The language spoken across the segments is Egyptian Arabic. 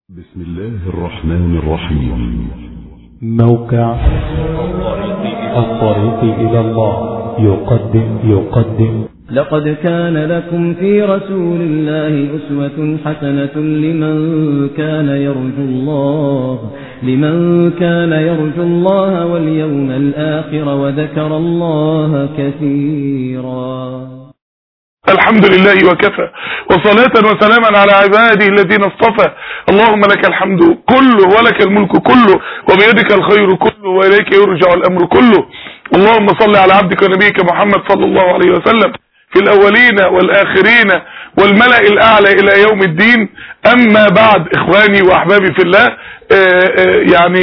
بسم الله الرحمن الرحيم موقع الطريق إلى الله يقدم يقدم لقد كان لكم في رسول الله أسوة حسنة لمن كان يرجو الله لمن كان يرجو الله واليوم الآخر وذكر الله كثيرا الحمد لله وكفى وصلاة وسلاما على عباده الذين اصطفى اللهم لك الحمد كله ولك الملك كله وبيدك الخير كله وإليك يرجع الأمر كله اللهم صل على عبدك ونبيك محمد صلى الله عليه وسلم في الأولين والآخرين والملأ الأعلى إلى يوم الدين أما بعد إخواني وأحبابي في الله آآ آآ يعني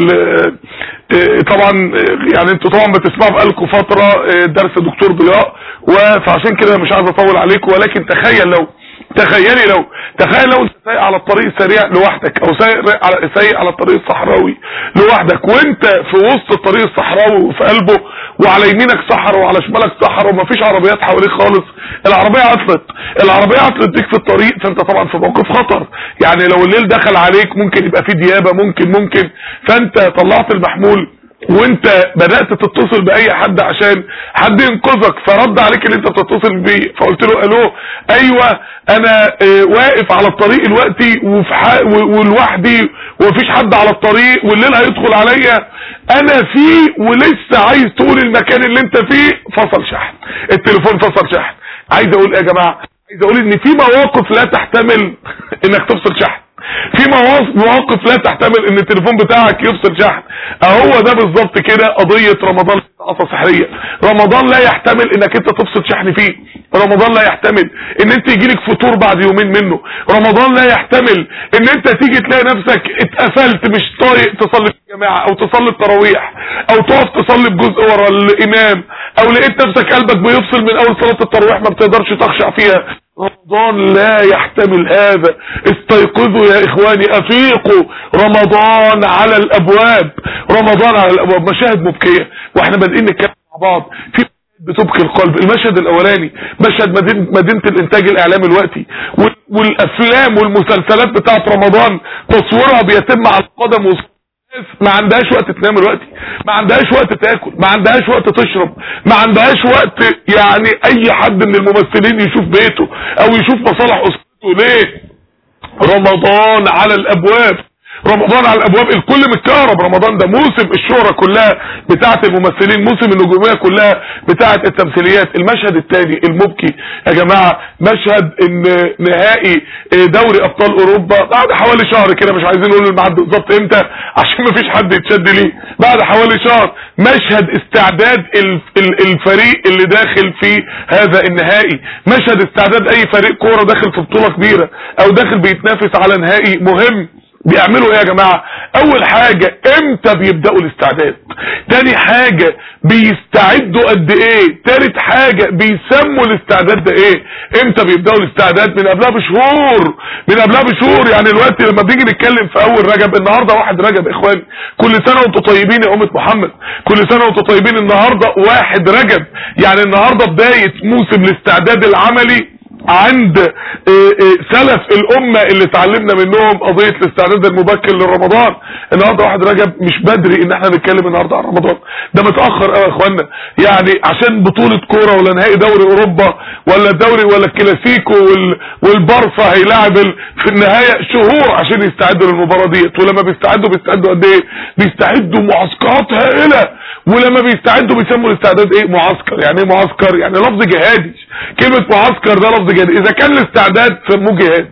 طبعا يعني انتوا طبعا بتسمعوا بقالكم فترة درس دكتور ضياء فعشان كده مش عايز اطول عليكم ولكن تخيل لو تخيلي لو تخيل لو انت سايق على الطريق السريع لوحدك او سايق على سايق على الطريق الصحراوي لوحدك وانت في وسط الطريق الصحراوي وفي قلبه وعلى يمينك صحراء وعلى شمالك صحراء ومفيش عربيات حواليك خالص العربيه عطلت العربيه عطلت بيك في الطريق فانت طبعا في موقف خطر يعني لو الليل دخل عليك ممكن يبقى في ديابه ممكن ممكن فانت طلعت المحمول وانت بدأت تتصل باي حد عشان حد ينقذك فرد عليك اللي انت بتتصل بيه فقلت له الو ايوه انا اه واقف على الطريق دلوقتي ولوحدي ومفيش حد على الطريق والليل هيدخل عليا انا فيه ولسه عايز تقول المكان اللي انت فيه فصل شحن التليفون فصل شحن عايز اقول ايه يا جماعه عايز اقول ان في مواقف لا تحتمل انك تفصل شحن في مواقف لا تحتمل ان التليفون بتاعك يفصل شحن اهو ده بالظبط كده قضية رمضان عصا سحرية رمضان لا يحتمل انك انت تفصل شحن فيه رمضان لا يحتمل ان انت يجيلك فطور بعد يومين منه رمضان لا يحتمل ان انت تيجي تلاقي نفسك اتقفلت مش طايق تصلي في الجماعة او تصلي التراويح او تقف تصلي بجزء ورا الامام او لقيت نفسك قلبك بيفصل من اول صلاة التراويح ما بتقدرش تخشع فيها رمضان لا يحتمل هذا استيقظوا يا اخواني افيقوا رمضان على الابواب رمضان على الابواب مشاهد مبكية واحنا بادئين نتكلم مع بعض في بتبكي القلب المشهد الاولاني مشهد مدينة, مدينة الانتاج الاعلامي الوقتي والافلام والمسلسلات بتاعت رمضان تصويرها بيتم على القدم والصدر ما عندهاش وقت تنام دلوقتي ما عندهاش وقت تاكل ما عندهاش وقت تشرب ما عندهاش وقت يعني اي حد من الممثلين يشوف بيته او يشوف مصالح اسرته ليه رمضان على الابواب رمضان على الابواب الكل متكهرب رمضان ده موسم الشهرة كلها بتاعه الممثلين موسم النجوميه كلها بتاعه التمثيليات المشهد الثاني المبكي يا جماعه مشهد ان نهائي دوري ابطال اوروبا بعد حوالي شهر كده مش عايزين نقول الميعاد بالظبط امتى عشان ما فيش حد يتشد ليه بعد حوالي شهر مشهد استعداد الفريق اللي داخل في هذا النهائي مشهد استعداد اي فريق كوره داخل في بطوله كبيره او داخل بيتنافس على نهائي مهم بيعملوا ايه يا جماعة اول حاجة امتى بيبدأوا الاستعداد تاني حاجة بيستعدوا قد ايه تالت حاجة بيسموا الاستعداد ده ايه امتى بيبدأوا الاستعداد من قبلها بشهور من قبلها بشهور يعني الوقت لما بنيجي نتكلم في اول رجب النهاردة واحد رجب اخواني كل سنة وانتم طيبين يا امة محمد كل سنة وانتم طيبين النهاردة واحد رجب يعني النهاردة بداية موسم الاستعداد العملي عند سلف الامة اللي اتعلمنا منهم قضية الاستعداد المبكر لرمضان النهاردة واحد رجب مش بدري ان احنا نتكلم النهاردة عن رمضان ده متأخر قوي يا اخوانا يعني عشان بطولة كورة ولا نهائي دوري اوروبا ولا الدوري ولا الكلاسيكو والبارسا هيلاعب في النهاية شهور عشان يستعدوا للمباراة ديت ولما بيستعدوا بيستعدوا قد ايه بيستعدوا معسكرات هائلة ولما بيستعدوا بيسموا الاستعداد ايه معسكر يعني ايه معسكر يعني لفظ جهادي كلمة معسكر ده لفظ جهادي اذا كان الاستعداد سموه جهاد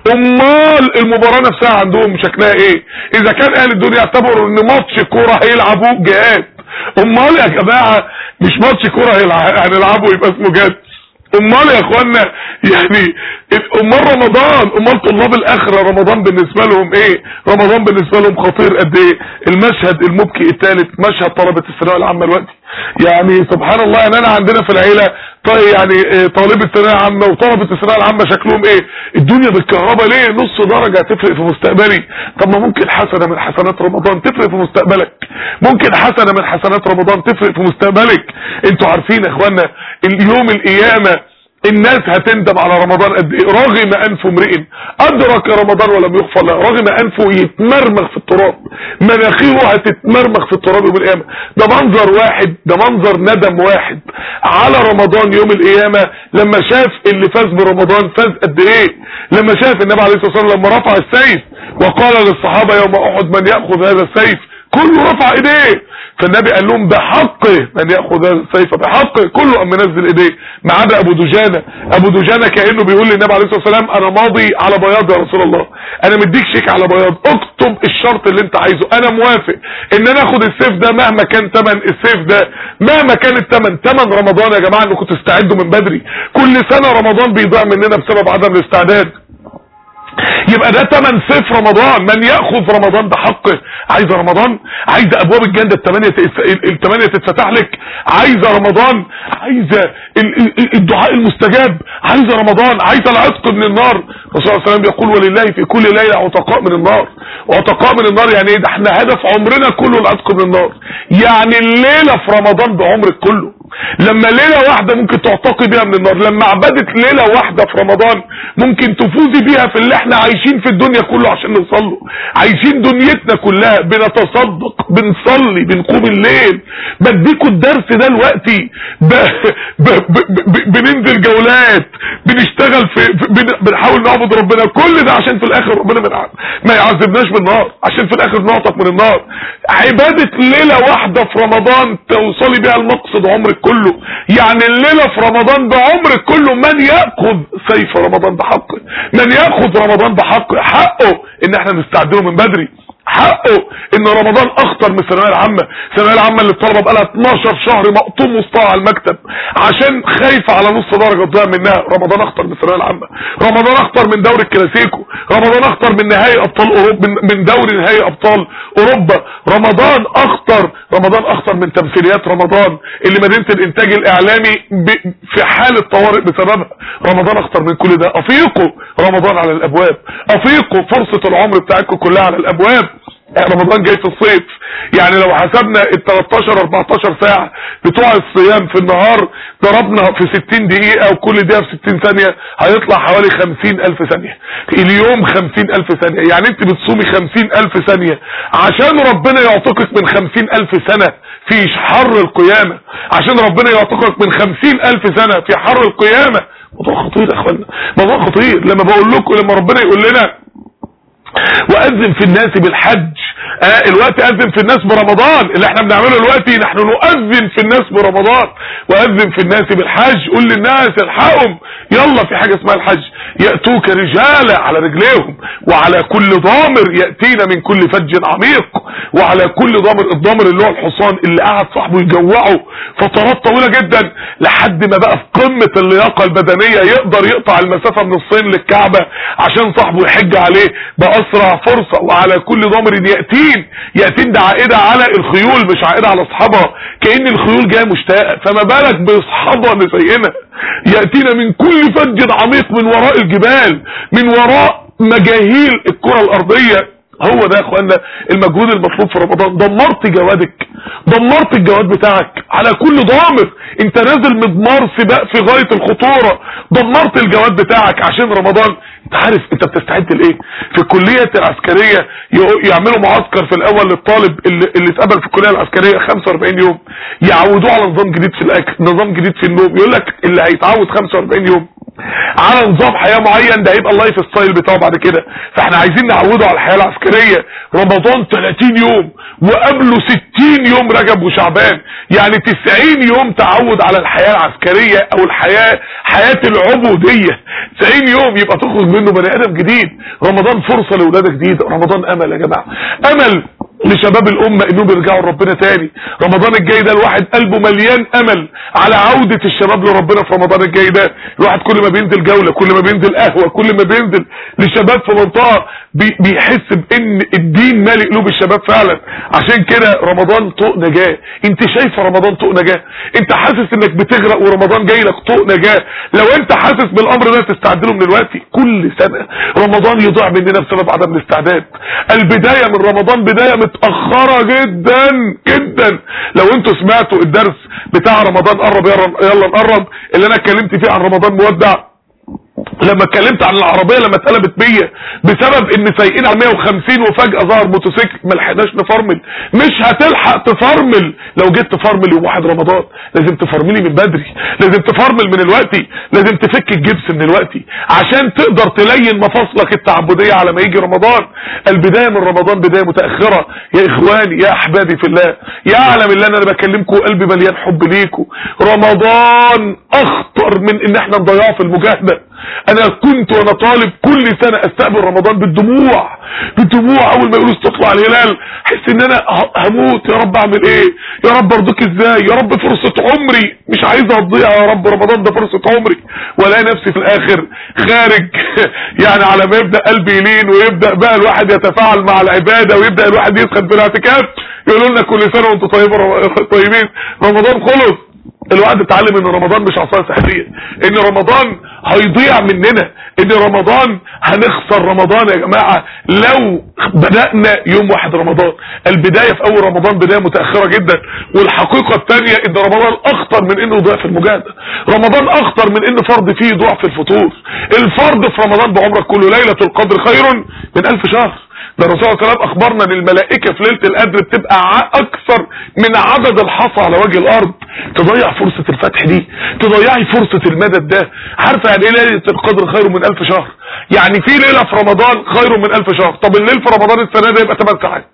امال المباراة نفسها عندهم شكلها ايه اذا كان اهل الدنيا يعتبروا ان ماتش كورة هيلعبوه جهاد امال يا جماعة مش ماتش كورة هنلعبه يبقى اسمه جهاد امال يا اخوانا يعني امال رمضان امال طلاب الاخره رمضان بالنسبه لهم ايه رمضان بالنسبه لهم خطير قد ايه المشهد المبكي الثالث مشهد طلبه الثانويه العامه دلوقتي يعني سبحان الله يعني انا عندنا في العيله طيب يعني طالبة الثانويه العامه وطلبه الثانويه العامه شكلهم ايه الدنيا بالكهرباء ليه نص درجه تفرق في مستقبلي طب ما ممكن حسنه من حسنات رمضان تفرق في مستقبلك ممكن حسنه من حسنات رمضان تفرق في مستقبلك انتوا عارفين يا اخوانا اليوم القيامه الناس هتندم على رمضان قد ايه رغم انف امرئ ادرك رمضان ولم يغفر له رغم انفه يتمرمغ في التراب مناخيره هتتمرمغ في التراب يوم القيامه ده منظر واحد ده منظر ندم واحد على رمضان يوم القيامه لما شاف اللي فاز برمضان فاز قد ايه لما شاف النبي عليه الصلاه والسلام لما رفع السيف وقال للصحابه يوم احد من ياخذ هذا السيف كله رفع ايديه فالنبي قال لهم بحقه من ياخذ هذا السيف بحقه كله قام منزل ايديه ما عدا ابو دجانه ابو دجانه كانه بيقول للنبي عليه الصلاه والسلام انا ماضي على بياض يا رسول الله انا مديك شيك على بياض اكتب الشرط اللي انت عايزه انا موافق ان انا اخد السيف ده مهما كان ثمن السيف ده مهما كان الثمن ثمن رمضان يا جماعه انكم تستعدوا من بدري كل سنه رمضان بيضيع مننا بسبب عدم الاستعداد يبقى ده تمن سيف رمضان من ياخذ رمضان بحقه عايزه رمضان عايزه ابواب الجنه الثمانيه الثمانيه تتفتح لك عايزه رمضان عايزه الدعاء المستجاب عايزه رمضان عايزه العتق من النار الرسول صلى الله عليه وسلم يقول ولله في كل ليله عتقاء من النار وعتقاء من النار يعني ايه ده احنا هدف عمرنا كله العتق من النار يعني الليله في رمضان بعمرك كله لما ليلة واحدة ممكن تعتقي بيها من النار لما عبدت ليلة واحدة في رمضان ممكن تفوزي بيها في اللي احنا عايشين في الدنيا كله عشان نوصل له عايشين دنيتنا كلها بنتصدق بنصلي بنقوم الليل بديكوا الدرس ده دلوقتي ب... ب... ب... بننزل جولات بنشتغل في, في بن... بنحاول نعبد ربنا كل ده عشان في الاخر ربنا من ما يعذبناش بالنار عشان في الاخر نعتق من النار عبادة ليلة واحدة في رمضان توصلي بيها المقصد عمرك كله يعني الليلة في رمضان بعمرك كله من يأخذ سيف رمضان بحقه من يأخذ رمضان بحقه حقه ان احنا نستعدله من بدري حقه ان رمضان اخطر من الثانويه العامه الثانويه العامه اللي الطلبه بقى لها 12 شهر مقطوم وسطها على المكتب عشان خايفه على نص درجه تضيع منها رمضان اخطر من الثانويه العامه رمضان اخطر من دوري الكلاسيكو رمضان اخطر من نهائي ابطال اوروبا من دوري نهائي ابطال اوروبا رمضان اخطر رمضان اخطر من تمثيليات رمضان اللي مدينه الانتاج الاعلامي في حاله طوارئ بسببها رمضان اخطر من كل ده افيقوا رمضان على الابواب افيقوا فرصه العمر بتاعتكم كلها على الابواب رمضان جاي في الصيف يعني لو حسبنا ال 13 14 ساعة بتوع الصيام في النهار ضربنا في 60 دقيقة وكل دقيقة في 60 ثانية هيطلع حوالي 50 ألف ثانية اليوم 50 ألف ثانية يعني انت بتصومي 50 ألف ثانية عشان ربنا يعتقك من 50 ألف سنة في حر القيامة عشان ربنا يعتقك من 50 ألف سنة في حر القيامة موضوع خطير يا اخوانا موضوع خطير لما بقول لكم لما ربنا يقول لنا واذن في الناس بالحج آه الوقت اذن في الناس برمضان اللي احنا بنعمله دلوقتي نحن نؤذن في الناس برمضان واذن في الناس بالحج قول للناس الحقهم يلا في حاجة اسمها الحج يأتوك رجالا على رجليهم وعلى كل ضامر يأتينا من كل فج عميق وعلى كل ضامر الضامر اللي هو الحصان اللي قعد صاحبه يجوعه فترات طويلة جدا لحد ما بقى في قمة اللياقة البدنية يقدر يقطع المسافة من الصين للكعبة عشان صاحبه يحج عليه بأسرع فرصة وعلى كل ضامر يأتين يأتين ده عائدة على الخيول مش عائدة على اصحابها كأن الخيول جاية مشتاقة فما بالك باصحابها اللي زينا يأتينا من كل فج عميق من وراء الجبال من وراء مجاهيل الكرة الارضية هو ده يا اخوانا المجهود المطلوب في رمضان دمرت جوادك دمرت الجواد بتاعك على كل ضامر انت نازل مضمار سباق في غاية الخطورة دمرت الجواد بتاعك عشان رمضان انت عارف انت بتستعد لايه في الكلية العسكرية يعملوا معسكر في الاول للطالب اللي, اللي اتقبل في الكلية العسكرية 45 يوم يعودوه على نظام جديد في الاكل نظام جديد في النوم يقول لك اللي هيتعود 45 يوم على نظام حياة معين ده هيبقى اللايف ستايل بتاعه بعد كده فاحنا عايزين نعوده على الحياة العسكرية رمضان 30 يوم وقبله 60 يوم رجب وشعبان يعني 90 يوم تعود على الحياة العسكرية او الحياة حياة العبودية 90 يوم يبقى تخرج منه بني ادم جديد رمضان فرصة لولادة جديدة رمضان امل يا جماعة امل لشباب الامة انهم يرجعوا لربنا تاني رمضان الجاي ده الواحد قلبه مليان امل على عودة الشباب لربنا في رمضان الجاي ده الواحد كل ما بينزل جولة كل ما بينزل قهوة كل ما بينزل لشباب في منطقة بي بيحس بان الدين مالي قلوب الشباب فعلا عشان كده رمضان طوق نجاة انت شايفه رمضان طوق نجاة انت حاسس انك بتغرق ورمضان جاي لك طوق نجاة لو انت حاسس بالامر ده تستعد له من دلوقتي كل سنة رمضان يضيع مننا بسبب عدم الاستعداد البداية من رمضان بداية متأخرة جدا جدا لو انتوا سمعتوا الدرس بتاع رمضان قرب يلا يلا نقرب اللي انا اتكلمت فيه عن رمضان مودع لما اتكلمت عن العربيه لما اتقلبت بيا بسبب ان سايقين على 150 وفجاه ظهر موتوسيكل ما لحقناش نفرمل مش هتلحق تفرمل لو جيت تفرمل يوم واحد رمضان لازم تفرملي من بدري لازم تفرمل من الوقت لازم تفك الجبس من الوقت عشان تقدر تلين مفاصلك التعبديه على ما يجي رمضان البدايه من رمضان بدايه متاخره يا اخواني يا احبابي في الله يعلم الله ان انا بكلمكم قلبي مليان حب ليكم رمضان اخطر من ان احنا نضيعه في المجاهده انا كنت وانا طالب كل سنة استقبل رمضان بالدموع بالدموع اول ما يقولوا تطلع الهلال احس ان انا هموت يا رب اعمل ايه يا رب ارضيك ازاي يا رب فرصة عمري مش عايزها تضيع يا رب رمضان ده فرصة عمري والاقي نفسي في الاخر خارج يعني على ما يبدأ قلبي يلين ويبدأ بقى الواحد يتفاعل مع العبادة ويبدأ الواحد يسخن في الاعتكاف يقولوا لنا كل سنة وانتم طيبين رمضان خلص الواحد اتعلم ان رمضان مش عصايه سحريه ان رمضان هيضيع مننا ان رمضان هنخسر رمضان يا جماعه لو بدانا يوم واحد رمضان البدايه في اول رمضان بدايه متاخره جدا والحقيقه الثانيه ان رمضان اخطر من انه يضيع في المجاهده رمضان اخطر من ان فرض فيه يضيع في الفطور الفرض في رمضان بعمرك كله ليله القدر خير من الف شهر ده الرسول صلى الله عليه وسلم اخبرنا ان الملائكه في ليله القدر بتبقى اكثر من عدد الحصى على وجه الارض تضيع فرصه الفتح دي تضيعي فرصه المدد ده عارفه يعني ايه ليله القدر خير من الف شهر يعني في ليله في رمضان خير من الف شهر طب الليل في رمضان السنه ده يبقى 8 ساعات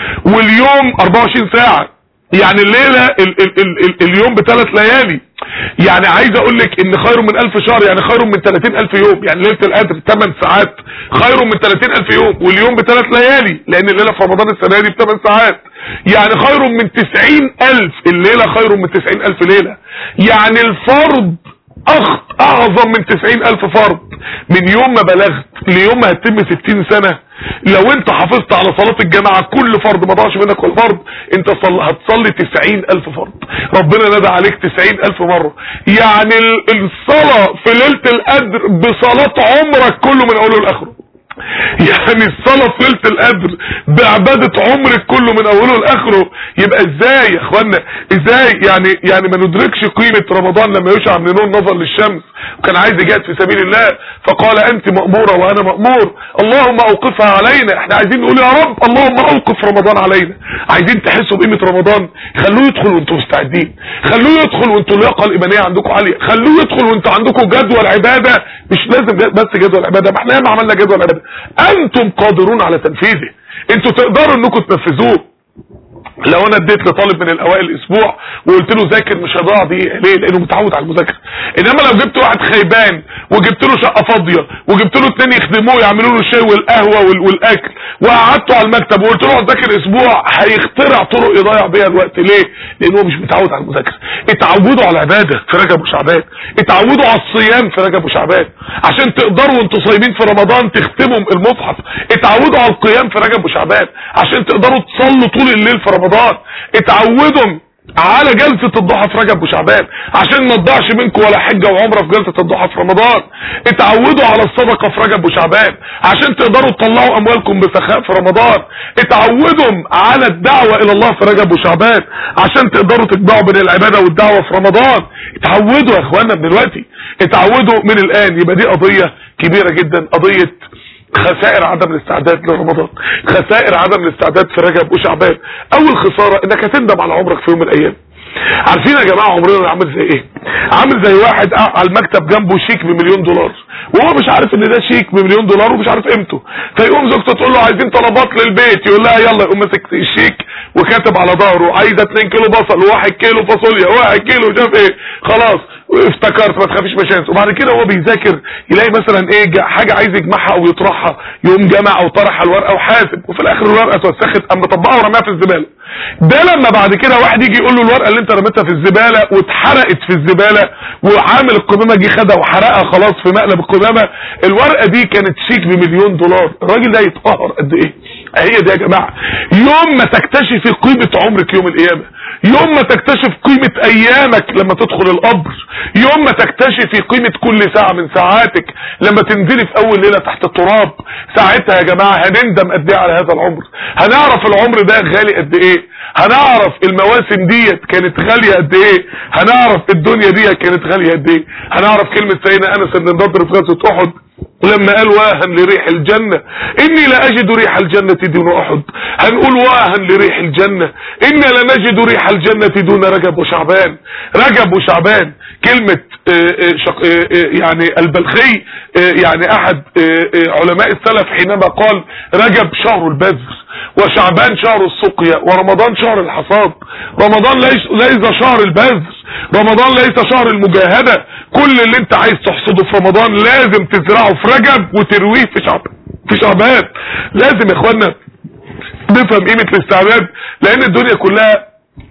واليوم 24 ساعه يعني الليله ال ال ال ال اليوم بثلاث ليالي يعني عايز اقول لك ان خير من الف شهر يعني خير من 30 الف يوم يعني ليله القدر 8 ساعات خير من 30 الف يوم واليوم بثلاث ليالي لان الليله في رمضان السنه دي ب 8 ساعات يعني خير من 90 الف الليله خير من 90 الف ليله يعني الفرض أخ اعظم من 90 الف فرض من يوم ما بلغت ليوم ما هتتم 60 سنه لو انت حافظت على صلاة الجماعة كل فرض ما ضاعش منك ولا فرض انت صل... هتصلي تسعين الف فرض ربنا ندى عليك تسعين الف مرة يعني الصلاة في ليلة القدر بصلاة عمرك كله من اوله لاخره يعني الصلاة في ليلة القدر بعبادة عمرك كله من اوله لاخره يبقى ازاي يا اخوانا ازاي يعني يعني ما ندركش قيمة رمضان لما يشعر من نور نظر للشمس وكان عايز يجاهد في سبيل الله فقال انت مأمورة وانا مأمور اللهم اوقفها علينا احنا عايزين نقول يا رب اللهم اوقف رمضان علينا عايزين تحسوا بقيمة رمضان خلوه يدخل وانتم مستعدين خلوه يدخل وانتم اللياقة الايمانية عندكم عالية خلوه يدخل وانتم عندكم جدول عبادة مش لازم بس جدول عبادة ما احنا ياما عملنا جدول عبادة انتم قادرون على تنفيذه انتوا تقدروا انكم تنفذوه لو انا اديت لطالب من الاوائل اسبوع وقلت له ذاكر مش هضيع دقيقه ليه لانه متعود على المذاكره انما لو جبت واحد خيبان وجبت له شقه فاضيه وجبت له اتنين يخدموه يعملوا له الشاي والقهوه وال- والاكل وقعدته على المكتب وقلت له اقعد ذاكر اسبوع هيخترع طرق يضيع بيها الوقت ليه لانه مش متعود على المذاكره اتعودوا على العباده في رجب وشعبان اتعودوا على الصيام في رجب وشعبان عشان تقدروا وانتوا صايمين في رمضان تختموا المصحف اتعودوا على القيام في رجب وشعبان عشان تقدروا تصلوا طول الليل في رمضان اتعودوا على جلسة الضحى في رجب وشعبان عشان ما تضيعش منكم ولا حجة وعمرة في جلسة الضحى في رمضان اتعودوا على الصدقة في رجب وشعبان عشان تقدروا تطلعوا اموالكم بسخاء في رمضان اتعودوا على الدعوة الى الله في رجب وشعبان عشان تقدروا تجمعوا بين العبادة والدعوة في رمضان اتعودوا يا اخوانا من دلوقتي اتعودوا من الان يبقى دي قضية كبيرة جدا قضية خسائر عدم الاستعداد لرمضان خسائر عدم الاستعداد في رجب وشعبان اول خسارة انك هتندم على عمرك في يوم من الايام عارفين يا جماعة عمرنا عامل زي ايه عامل زي واحد قاعد على المكتب جنبه شيك بمليون دولار وهو مش عارف ان ده شيك بمليون دولار ومش عارف قيمته فيقوم زوجته تقول له عايزين طلبات للبيت يقول لها يلا يقوم ماسك الشيك وكاتب على ظهره عايزه 2 كيلو بصل و1 كيلو فاصوليا و1 كيلو مش عارف ايه خلاص افتكرت ما تخافيش مشانس وبعد كده هو بيذاكر يلاقي مثلا ايه جا- حاجه عايز يجمعها او يطرحها يقوم جمع او طرح الورقه وحاسب وفي الاخر الورقه اتوسخت قام مطبقها ورماها في الزباله ده لما بعد كده واحد يجي يقول له الورقه اللي انت رميتها في الزباله واتحرقت في الزباله وعامل القمامه جه خدها وحرقها خلاص في مقلب القمامه الورقه دي كانت شيك بمليون دولار الراجل ده يتقهر قد ايه هي دي يا جماعه يوم ما تكتشفي قيمه عمرك يوم القيامه يوم ما تكتشف قيمة ايامك لما تدخل القبر يوم ما تكتشفي قيمة كل ساعة من ساعاتك لما تنزلي في اول ليلة تحت التراب ساعتها يا جماعة هنندم قد ايه على هذا العمر هنعرف العمر ده غالي قد ايه هنعرف المواسم ديت كانت غالية قد ايه هنعرف الدنيا ديت كانت غالية قد ايه هنعرف كلمة سيدنا انس بن النضر في غزوة احد لما قال واهن لريح الجنة اني لا اجد ريح الجنة دون احد هنقول واهن لريح الجنة انا لنجد ريح الجنة دون رجب وشعبان رجب وشعبان كلمة آه، آه، شق- آه، آه، يعني البلخي آه، يعني احد آه، آه، علماء السلف حينما قال رجب شهر البذر وشعبان شهر السقيا ورمضان شهر الحصاد رمضان ليس, ليس شهر البذر رمضان ليس شهر المجاهدة كل اللي انت عايز تحصده في رمضان لازم تزرعه في رجب وترويه في شعبان في شعبان لازم يا اخوانا نفهم قيمة الاستعداد لان الدنيا كلها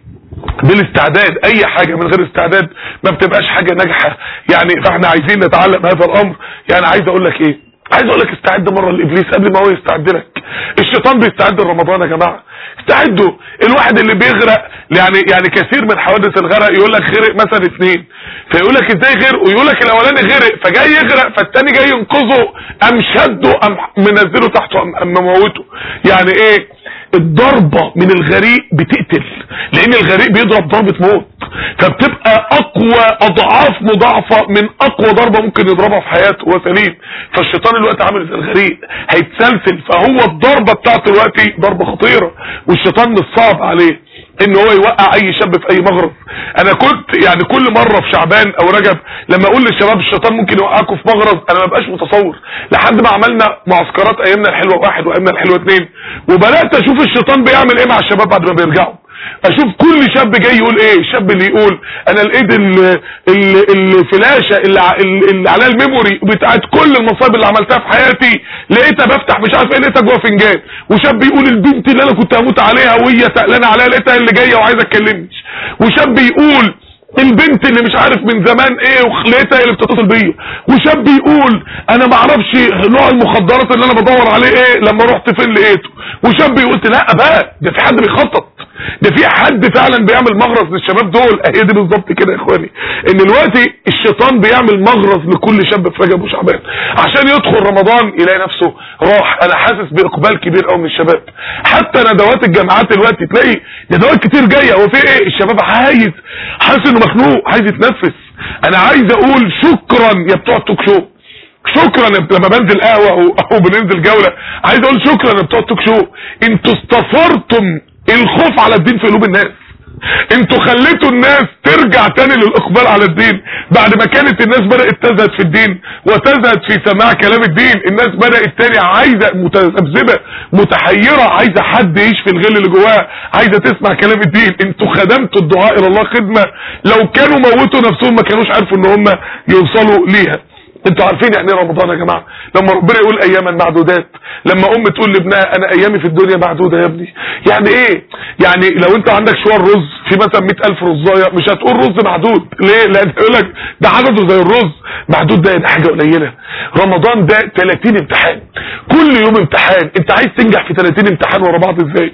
بالاستعداد اي حاجة من غير استعداد ما بتبقاش حاجة ناجحة يعني فاحنا عايزين نتعلم هذا الامر يعني عايز اقول لك ايه عايز اقول لك استعد مرة لابليس قبل ما هو يستعد لك الشيطان بيستعد لرمضان يا جماعة استعدوا الواحد اللي بيغرق يعني يعني كثير من حوادث الغرق يقول لك غرق مثلا اثنين فيقول لك ازاي غرق ويقول لك الاولاني غرق فجاي يغرق فالتاني جاي ينقذه ام شده ام منزله تحته ام أم مموته يعني ايه الضربة من الغريق بتقتل لان الغريق بيضرب ضربة موت فبتبقى اقوى اضعاف مضاعفة من اقوى ضربة ممكن يضربها في حياته وهو سليم فالشيطان الوقت عامل زي الغريق هيتسلسل فهو الضربة بتاعته دلوقتي ضربة خطيرة والشيطان مش صعب عليه ان هو يوقع اي شاب في اي مغرب انا كنت يعني كل مرة في شعبان او رجب لما اقول للشباب الشيطان ممكن يوقعكم في مغرب انا ما بقاش متصور لحد ما عملنا معسكرات ايامنا الحلوة واحد وايامنا الحلوة اتنين وبدات اشوف الشيطان بيعمل ايه مع الشباب بعد ما بيرجعوا اشوف كل شاب جاي يقول ايه الشاب اللي يقول انا لقيت ال- ال- الفلاشة اللي, ع- اللي على الميموري بتاعت كل المصايب اللي عملتها في حياتي لقيتها بفتح مش عارف ايه لقيتها جوه فنجان وشاب يقول البنت اللي انا كنت هموت عليها وهي تقلانه عليها لقيتها اللي جايه وعايزه تكلمني وشاب يقول البنت اللي مش عارف من زمان ايه وخليتها اللي بتتصل بيا وشاب يقول انا ما اعرفش نوع المخدرات اللي انا بدور عليه ايه لما رحت فين لقيته وشاب يقول لا بقى ده في حد بيخطط ده في حد فعلا بيعمل مغرز للشباب دول هي دي بالظبط كده يا اخواني ان دلوقتي الشيطان بيعمل مغرز لكل شاب في رجب وشعبان عشان يدخل رمضان يلاقي نفسه راح انا حاسس باقبال كبير قوي من الشباب حتى ندوات الجامعات دلوقتي تلاقي ندوات كتير جايه هو في ايه الشباب عايز حاسس انه مخنوق عايز يتنفس انا عايز اقول شكرا يا بتوع التوك شو شكرا لما بنزل قهوه او, أو بننزل جوله عايز اقول شكرا يا بتوع التوك شو انتوا استثرتم الخوف على الدين في قلوب الناس انتوا خليتوا الناس ترجع تاني للاقبال على الدين بعد ما كانت الناس بدأت تزهد في الدين وتزهد في سماع كلام الدين الناس بدأت تاني عايزة متذبذبة متحيرة عايزة حد يعيش في الغل اللي جواها عايزة تسمع كلام الدين انتوا خدمتوا الدعاء الى الله خدمة لو كانوا موتوا نفسهم ما كانوش عارفوا ان هم يوصلوا ليها انتوا عارفين يعني ايه رمضان يا جماعه لما ربنا يقول اياما معدودات لما ام تقول لابنها انا ايامي في الدنيا معدوده يا ابني يعني ايه يعني لو انت عندك شويه رز في مثلا 100000 رزايه مش هتقول رز معدود ليه لان يقول لك ده عدده زي الرز معدود ده ده حاجه قليله رمضان ده 30 امتحان كل يوم امتحان انت عايز تنجح في 30 امتحان ورا بعض ازاي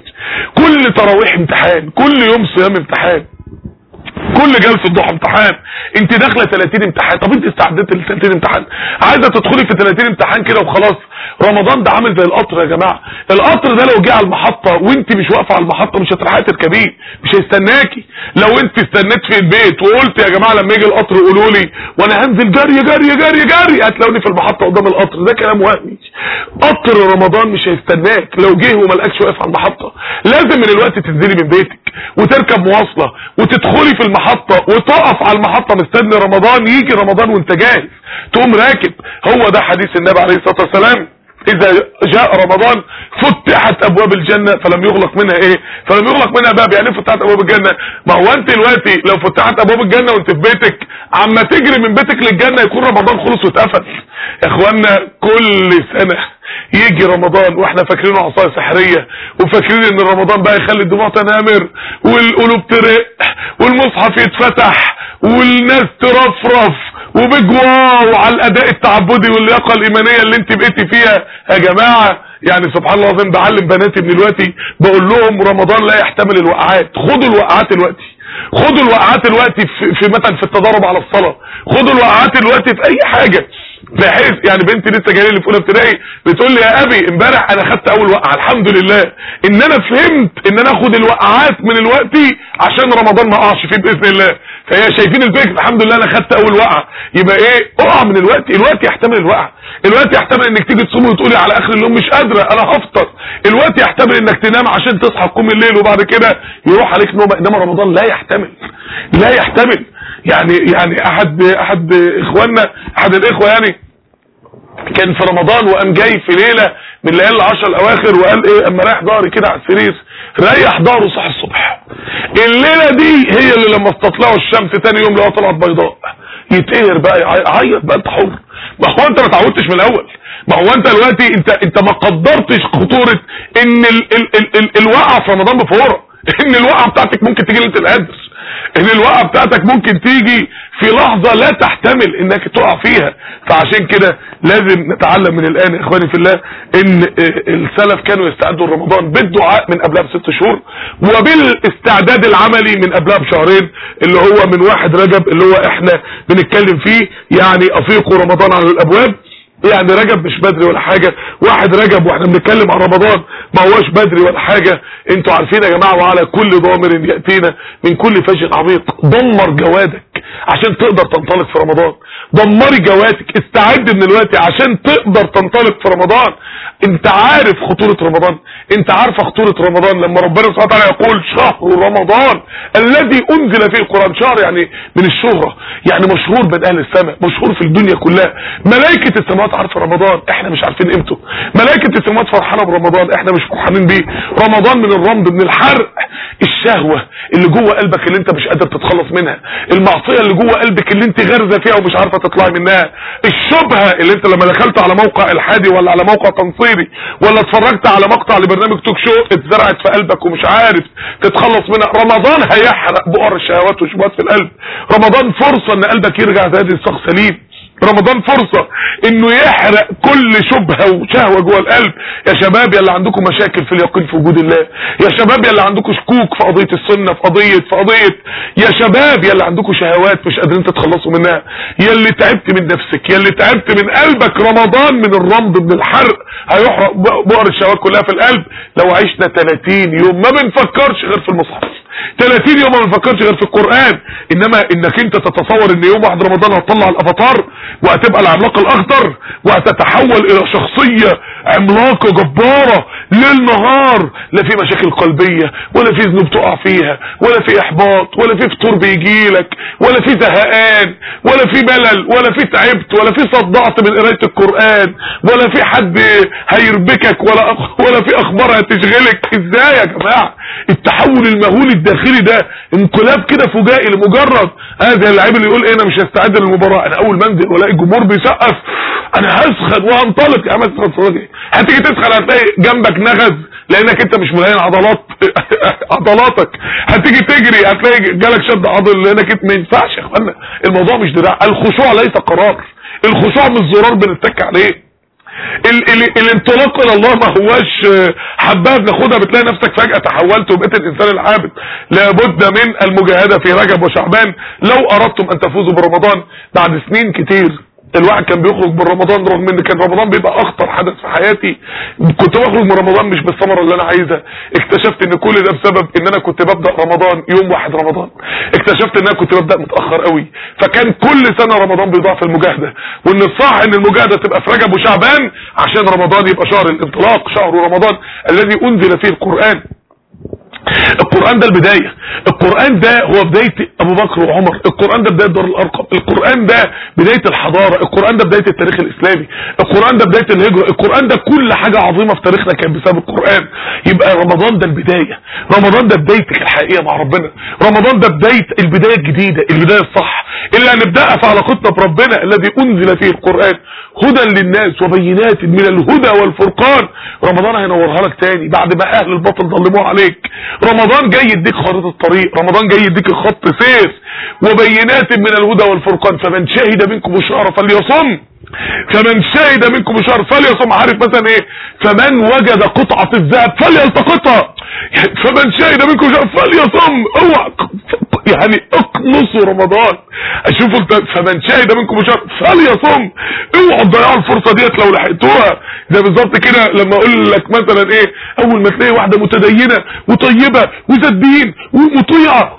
كل تراويح امتحان كل يوم صيام امتحان كل جلسه ضحى امتحان انت داخله 30 امتحان طب انت استعدت ل 30 امتحان عايزه تدخلي في 30 امتحان كده وخلاص رمضان ده عامل زي القطر يا جماعه القطر ده لو جه على المحطه وانت مش واقفه على المحطه مش هتلحقي تركبيه مش هيستناكي لو انت استنيت في البيت وقلت يا جماعه لما يجي القطر قولوا لي وانا هنزل جري جري جري جري هتلاقوني في المحطه قدام القطر ده كلام وهمي قطر رمضان مش هيستناك لو جه وما لقاكش واقف على المحطه لازم من الوقت تنزلي من بيتك وتركب مواصله وتدخلي في المحطه وتقف على المحطه مستني رمضان يجي رمضان وانت جاهز تقوم راكب هو ده حديث النبي عليه الصلاه والسلام اذا جاء رمضان فتحت ابواب الجنة فلم يغلق منها ايه فلم يغلق منها باب يعني فتحت ابواب الجنة ما هو انت دلوقتي لو فتحت ابواب الجنة وانت في بيتك عما تجري من بيتك للجنة يكون رمضان خلص واتقفل يا اخوانا كل سنة يجي رمضان واحنا فاكرينه عصايه سحريه وفاكرين ان رمضان بقى يخلي الدموع تنامر والقلوب ترق والمصحف يتفتح والناس ترفرف وبيج واو على الاداء التعبدي واللياقه الايمانيه اللي انت بقيتي فيها يا جماعه يعني سبحان الله العظيم بعلم بناتي من دلوقتي بقول لهم رمضان لا يحتمل الوقعات خدوا الوقعات دلوقتي خدوا الوقعات دلوقتي في, في مثلا في التدرب على الصلاه خدوا الوقعات دلوقتي في اي حاجه بحيث يعني بنتي لسه جايه لي في اولى ابتدائي بتقول لي يا ابي امبارح انا خدت اول وقعه الحمد لله ان انا فهمت ان انا اخد الوقعات من الوقت عشان رمضان ما اقعش فيه باذن الله فهي شايفين الفكر الحمد لله انا خدت اول وقعه يبقى ايه اقع من الوقت الوقت يحتمل الوقعه الوقت يحتمل انك تيجي تصومي وتقولي على اخر اليوم مش قادره انا هفطر الوقت يحتمل انك تنام عشان تصحى تقوم الليل وبعد كده يروح عليك نوم انما رمضان لا يحتمل لا يحتمل يعني يعني احد احد اخواننا احد الاخوه يعني كان في رمضان وقام جاي في ليله من الليالي العشر الاواخر وقال ايه اما رايح ظهري كده على السرير ريح ظهره صح الصبح الليله دي هي اللي لما استطلعوا الشمس تاني يوم لقاها طلعت بيضاء يتقهر بقى يعيط بقى انت حر ما هو انت ما اتعودتش من الاول ما هو انت دلوقتي انت انت ما قدرتش خطوره ان ال ال ال ال الوقعه في رمضان بفوره ان الوقعه بتاعتك ممكن تيجي ليله القدر ان الوقعه بتاعتك ممكن تيجي في لحظه لا تحتمل انك تقع فيها فعشان كده لازم نتعلم من الان يا اخواني في الله ان السلف كانوا يستعدوا لرمضان بالدعاء من قبلها بست شهور وبالاستعداد العملي من قبلها بشهرين اللي هو من واحد رجب اللي هو احنا بنتكلم فيه يعني افيقوا رمضان على الابواب يعني رجب مش بدري ولا حاجة واحد رجب واحنا بنتكلم عن رمضان ما هواش بدري ولا حاجة انتوا عارفين يا جماعة وعلى كل ضامر يأتينا من كل فجر عميق دمر جوادك عشان تقدر تنطلق في رمضان دمري جواتك استعد من الوقت عشان تقدر تنطلق في رمضان انت عارف خطورة رمضان انت عارفة خطورة رمضان لما ربنا سبحانه وتعالى يقول شهر رمضان الذي انزل فيه القرآن شهر يعني من الشهرة يعني مشهور بين اهل السماء مشهور في الدنيا كلها ملائكة السماوات عارفة رمضان احنا مش عارفين قيمته ملائكة السماوات فرحانة برمضان احنا مش فرحانين بيه رمضان من الرمض من الحرق الشهوة اللي جوه قلبك اللي انت مش قادر تتخلص منها المعصية اللي جوه قلبك اللي انت غارزة فيها ومش عارفة تطلعي منها الشبهة اللي انت لما دخلت على موقع الحادي ولا على موقع تنصيري ولا اتفرجت على مقطع لبرنامج توك شو اتزرعت في قلبك ومش عارف تتخلص منها رمضان هيحرق بؤر الشهوات والشبهات في القلب رمضان فرصة ان قلبك يرجع زي الشخص سليم رمضان فرصة انه يحرق كل شبهة وشهوة جوه القلب يا شباب يا اللي عندكم مشاكل في اليقين في وجود الله يا شباب يا اللي عندكم شكوك في قضية السنة في قضية في قضية يا شباب يا اللي عندكم شهوات مش قادرين تتخلصوا منها يا اللي تعبت من نفسك يا اللي تعبت من قلبك رمضان من الرمض من الحرق هيحرق بؤر الشهوات كلها في القلب لو عشنا 30 يوم ما بنفكرش غير في المصحف 30 يوم ما بنفكرش غير في القرآن انما انك انت تتصور ان يوم واحد رمضان هتطلع الافاتار وهتبقى العملاق الاخضر وهتتحول الى شخصية عملاقة جبارة ليل نهار لا في مشاكل قلبية ولا في ذنوب تقع فيها ولا في احباط ولا في فطور بيجيلك ولا في زهقان ولا في ملل ولا في تعبت ولا في صدعت من قراية القرآن ولا في حد هيربكك ولا ولا في اخبار هتشغلك ازاي يا جماعة التحول المهول الداخلي ده انقلاب كده فجائي لمجرد هذا اللعيب اللي يقول ايه انا مش هستعد للمباراه انا اول ما انزل والاقي الجمهور بيسقف انا هسخن وهنطلق يا عم تسخن ايه هتيجي تسخن هتلاقي جنبك نغز لانك انت مش ملايين عضلات عضلاتك هتيجي تجري هتلاقي جالك شد عضل لانك انت ما ينفعش يا اخوانا الموضوع مش دراع الخشوع ليس قرار الخشوع مش زرار بنتك عليه ال ال الانطلاق الى الله ما هواش حباب ناخدها بتلاقي نفسك فجأة تحولت وبقيت الانسان العابد لابد من المجاهدة في رجب وشعبان لو اردتم ان تفوزوا برمضان بعد سنين كتير الواحد كان بيخرج من رمضان رغم ان كان رمضان بيبقى اخطر حدث في حياتي كنت بخرج من رمضان مش بالثمره اللي انا عايزها اكتشفت ان كل ده بسبب ان انا كنت ببدا رمضان يوم واحد رمضان اكتشفت ان انا كنت ببدا متاخر قوي فكان كل سنه رمضان بيضاع في المجاهده وان الصح ان المجاهده تبقى في رجب وشعبان عشان رمضان يبقى شهر الانطلاق شهر رمضان الذي انزل فيه القران القرآن ده البداية القرآن ده هو بداية ابو بكر وعمر القرآن ده بداية دار الارقم القرآن ده بداية الحضارة القرآن ده بداية التاريخ الاسلامي القرآن ده بداية الهجرة القرآن ده كل حاجة عظيمة في تاريخنا كانت بسبب القرآن يبقى رمضان ده البداية رمضان ده بدايتك الحقيقية مع ربنا رمضان ده بداية البداية الجديدة البداية الصح اللي هنبدأها في علاقتنا بربنا الذي انزل فيه القرآن هدى للناس وبينات من الهدى والفرقان رمضان هينورها لك تاني بعد ما اهل الباطل ظلموه عليك رمضان جاي يديك خريطة الطريق رمضان جاي يديك خط سير وبينات من الهدى والفرقان فمن شهد منكم الشهر فليصم فمن شهد منكم الشهر فليصم عارف مثلا ايه فمن وجد قطعة الذهب فليلتقطها فمن شهد منكم الشهر فليصم اوعى يعني اقنصوا رمضان اشوفوا انت فمن شهد منكم الشهر فليصم اوعوا تضيعوا الفرصه ديت لو لحقتوها ده بالظبط كده لما اقول لك مثلا ايه اول ما تلاقي واحده متدينه وطيبه وذات دين ومطيعه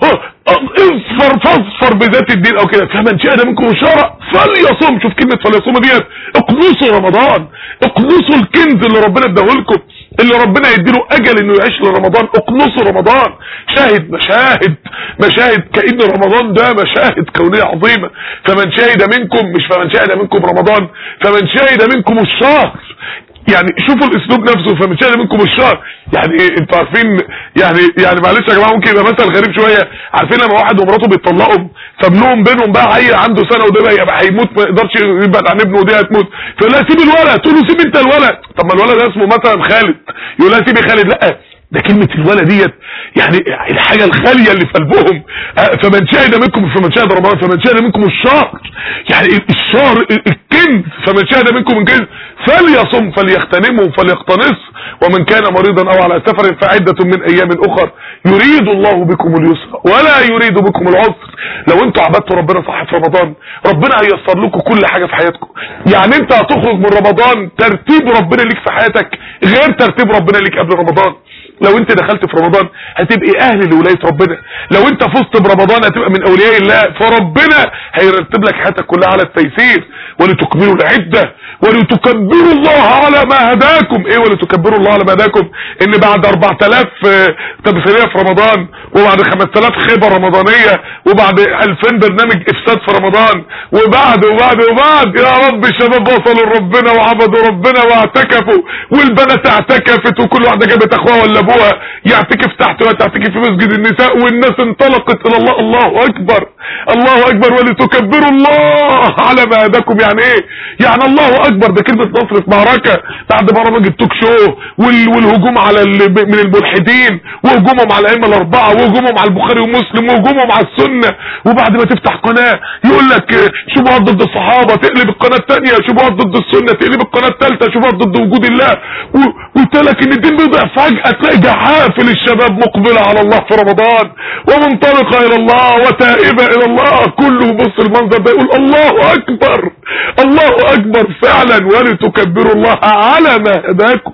اصفر فاصفر بذات الدين او كده فمن شهد منكم الشهر فليصم شوف كلمه فليصم ديت اقنصوا رمضان اقنصوا الكنز اللي ربنا اداهولكم اللي ربنا يديله اجل انه يعيش لرمضان اقنصوا رمضان شاهد مشاهد مشاهد كأن رمضان ده مشاهد كونية عظيمة فمن شهد منكم مش فمن شهد منكم رمضان فمن شهد منكم الشهر يعني شوفوا الاسلوب نفسه فمن شهد منكم الشهر يعني ايه انتوا عارفين يعني يعني معلش يا جماعه ممكن يبقى مثل غريب شويه عارفين لما واحد ومراته بيطلقوا فابنهم بينهم بقى عيل عنده سنه وده بقى يبقى هيموت ما يقدرش يبعد عن ابنه ودي هتموت فيقول لها سيب الولد تقول له سيب انت الولد طب ما الولد ده اسمه مثلا خالد يقول لها سيبي خالد لا ده كلمة الولد ديت يعني الحاجة الخالية اللي في قلبهم فمن شهد منكم فمن شهد رمضان فمن شهد منكم الشهر يعني الشهر الكنز فمن شهد منكم الكنز فليصم فليغتنمه فليقتنص ومن كان مريضا او على سفر فعدة من ايام اخر يريد الله بكم اليسر ولا يريد بكم العسر لو انتوا عبدتوا ربنا صح في رمضان ربنا هيسر لكم كل حاجة في حياتكم يعني انت هتخرج من رمضان ترتيب ربنا ليك في حياتك غير ترتيب ربنا ليك قبل رمضان لو انت دخلت في رمضان هتبقي اهل لولايه ربنا لو انت فزت برمضان هتبقى من اولياء الله فربنا هيرتب لك حياتك كلها على التيسير ولتكملوا العده ولتكبروا الله على ما هداكم ايه ولتكبروا الله على ما هداكم ان بعد 4000 تمثيليه في رمضان وبعد 5000 خيبه رمضانيه وبعد 2000 برنامج افساد في رمضان وبعد وبعد وبعد يا رب الشباب وصلوا لربنا وعبدوا ربنا واعتكفوا والبنات اعتكفت وكل واحده جابت اخوها ولا ابوها يعتكف تحت وتعتكف في مسجد النساء والناس انطلقت الى الله الله اكبر الله اكبر ولتكبروا الله على ما هداكم يعني ايه يعني الله اكبر ده كلمه نصر في معركه بعد برامج التوك شو والهجوم على من الملحدين وهجومهم على الائمه الاربعه وهجومهم على البخاري ومسلم وهجومهم على السنه وبعد ما تفتح قناه يقول لك شبهات ضد الصحابه تقلب القناه الثانيه شبهات ضد السنه تقلب القناه الثالثه شبهات ضد وجود الله وتلك ان الدين بيضيع فجاه تلاقي جحافل الشباب مقبله على الله في رمضان ومنطلقه الى الله وتائبه الى الله كله بص المنظر ده يقول الله اكبر الله اكبر فعلا ولتكبروا الله على ما هداكم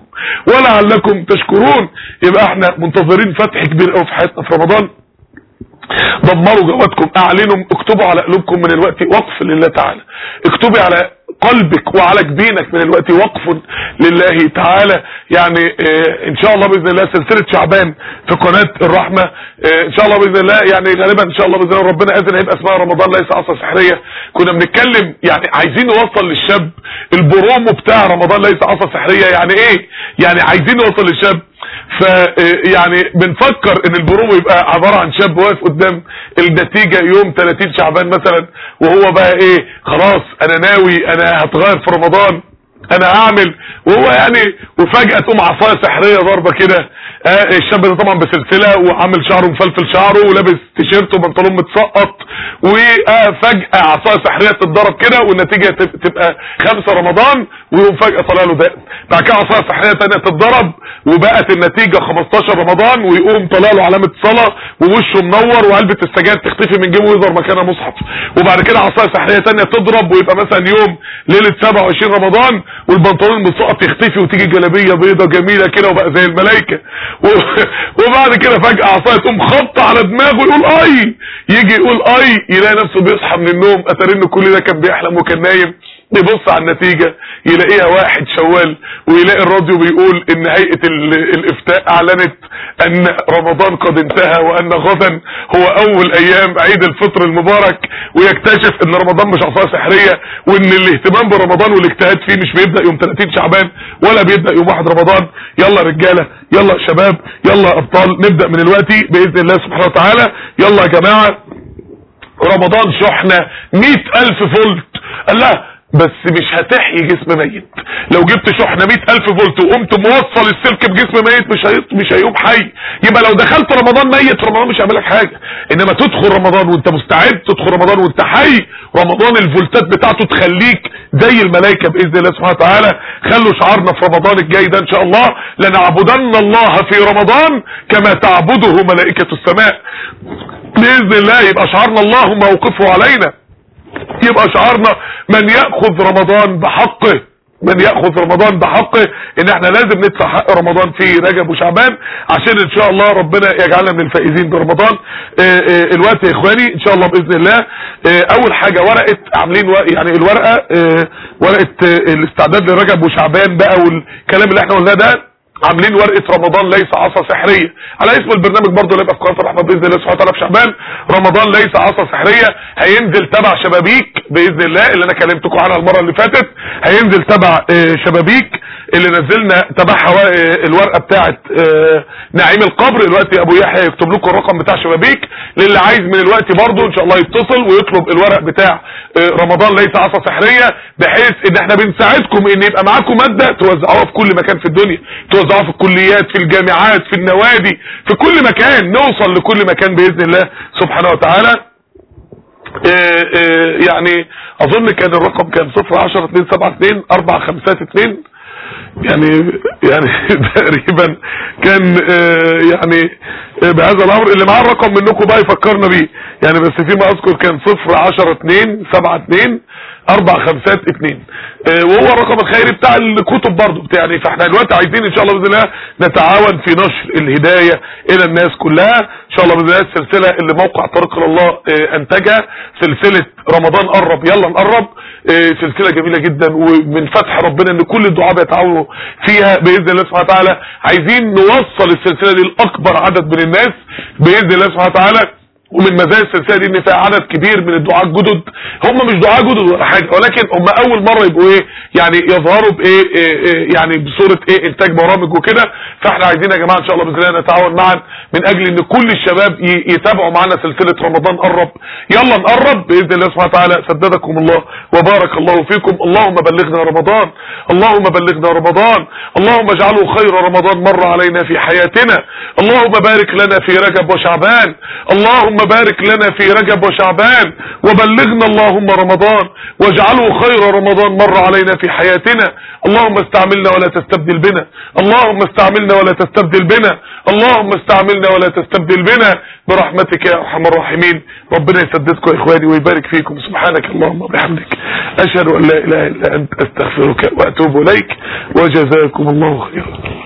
ولعلكم تشكرون يبقى احنا منتظرين فتح كبير قوي في حياتنا في رمضان دمروا جواتكم اعلنوا اكتبوا على قلوبكم من الوقت وقف لله تعالى اكتبي على قلبك وعلى جبينك من الوقت وقف لله تعالى يعني اه ان شاء الله باذن الله سلسله شعبان في قناه الرحمه اه ان شاء الله باذن الله يعني غالبا ان شاء الله باذن الله ربنا اذن هيبقى اسمها رمضان ليس عصا سحريه كنا بنتكلم يعني عايزين نوصل للشاب البرومو بتاع رمضان ليس عصا سحريه يعني ايه يعني عايزين نوصل للشاب ف يعني بنفكر ان البرومو يبقى عبارة عن شاب واقف قدام النتيجة يوم 30 شعبان مثلا وهو بقى ايه خلاص انا ناوي انا هتغير في رمضان انا هعمل وهو يعني وفجأة تقوم عصاية سحرية ضربة كده آه الشاب ده طبعا بسلسلة وعامل شعره مفلفل شعره ولابس تيشيرت وبنطلون متسقط وفجأة عصاية سحرية تتضرب كده والنتيجة تبقى خمسة رمضان ويقوم فجأة طالع له دقن بعد كده عصاية سحرية تانية تتضرب وبقت النتيجة 15 رمضان ويقوم طالع له علامة صلاة ووشه منور وعلبة السجاير تختفي من جيبه ويظهر مكانها مصحف وبعد كده عصاية سحرية تانية تضرب ويبقى مثلا يوم ليلة 27 رمضان والبنطلون المسقط يختفي وتيجي جلابيه بيضه جميله كده وبقى زي الملائكه وبعد كده فجاه عصايه تقوم خبطه على دماغه يقول اي يجي يقول اي يلاقي نفسه بيصحى من النوم اتاري انه كل ده كان بيحلم وكان نايم يبص على النتيجة يلاقيها واحد شوال ويلاقي الراديو بيقول ان هيئة الافتاء اعلنت ان رمضان قد انتهى وان غدا هو اول ايام عيد الفطر المبارك ويكتشف ان رمضان مش عصاية سحرية وان الاهتمام برمضان والاجتهاد فيه مش بيبدأ يوم 30 شعبان ولا بيبدأ يوم 1 رمضان يلا رجالة يلا شباب يلا ابطال نبدأ من الوقت باذن الله سبحانه وتعالى يلا يا جماعة رمضان شحنة مئة الف فولت الله بس مش هتحيي جسم ميت لو جبت شحنه 100000 فولت وقمت موصل السلك بجسم ميت مش هي... مش هيقوم حي يبقى لو دخلت رمضان ميت رمضان مش هيعمل لك حاجه انما تدخل رمضان وانت مستعد تدخل رمضان وانت حي رمضان الفولتات بتاعته تخليك زي الملائكه باذن الله سبحانه وتعالى خلوا شعارنا في رمضان الجاي ده ان شاء الله لنعبدن الله في رمضان كما تعبده ملائكه السماء باذن الله يبقى شعارنا اللهم اوقفه علينا يبقى شعارنا من يأخذ رمضان بحقه من يأخذ رمضان بحقه ان احنا لازم ندفع حق رمضان في رجب وشعبان عشان ان شاء الله ربنا يجعلنا من الفائزين برمضان اه اه الوقت يا اخواني ان شاء الله باذن الله اه اول حاجة ورقة عاملين يعني الورقة ورقة الاستعداد لرجب وشعبان بقى والكلام اللي احنا قلناه ده عاملين ورقة رمضان ليس عصا سحرية على اسم البرنامج برضه اللي يبقى في قناة الرحمة بإذن الله سبحانه وتعالى في شعبان رمضان ليس عصا سحرية هينزل تبع شبابيك بإذن الله اللي أنا كلمتكم عنها المرة اللي فاتت هينزل تبع شبابيك اللي نزلنا تبعها الورقة بتاعت نعيم القبر دلوقتي أبو يحيى يكتب لكم الرقم بتاع شبابيك للي عايز من الوقت برضه إن شاء الله يتصل ويطلب الورق بتاع رمضان ليس عصا سحرية بحيث إن احنا بنساعدكم إن يبقى معاكم مادة توزعوها في كل مكان في الدنيا توزعوها في الكليات في الجامعات في النوادي في كل مكان نوصل لكل مكان بإذن الله سبحانه وتعالى اه اه يعني اظن كان الرقم كان 0 10 2 7 2 4 5 2 يعني يعني تقريبا كان اه يعني بهذا الامر اللي معاه الرقم منكم بقى يفكرنا بيه يعني بس فيما اذكر كان 0 10 2 7 2 اربع خمسات اتنين اه وهو الرقم الخيري بتاع الكتب برضو يعني فاحنا دلوقتي عايزين ان شاء الله باذن الله نتعاون في نشر الهداية الى الناس كلها ان شاء الله باذن الله السلسلة اللي موقع طريق الله اه انتجها سلسلة رمضان قرب يلا نقرب اه سلسلة جميلة جدا ومن فتح ربنا ان كل الدعاء بيتعاونوا فيها باذن الله سبحانه وتعالى عايزين نوصل السلسلة دي لاكبر عدد من الناس باذن الله سبحانه وتعالى ومن مزايا السلسله دي ان فيها عدد كبير من الدعاء الجدد هم مش دعاء جدد ولا حاجه ولكن هم اول مره يبقوا ايه يعني يظهروا بايه إيه إيه يعني بصوره ايه انتاج برامج وكده فاحنا عايزين يا جماعه ان شاء الله باذن الله نتعاون معا من اجل ان كل الشباب يتابعوا معانا سلسله رمضان قرب يلا نقرب باذن الله سبحانه وتعالى سددكم الله وبارك الله فيكم اللهم بلغنا رمضان اللهم بلغنا رمضان اللهم اجعله خير رمضان مر علينا في حياتنا اللهم بارك لنا في رجب وشعبان اللهم بارك لنا في رجب وشعبان وبلغنا اللهم رمضان واجعله خير رمضان مر علينا في حياتنا اللهم استعملنا ولا تستبدل بنا اللهم استعملنا ولا تستبدل بنا اللهم استعملنا ولا تستبدل بنا برحمتك يا ارحم الراحمين ربنا يسددكم يا اخواني ويبارك فيكم سبحانك اللهم وبحمدك اشهد ان لا اله الا انت استغفرك واتوب اليك وجزاكم الله خيرا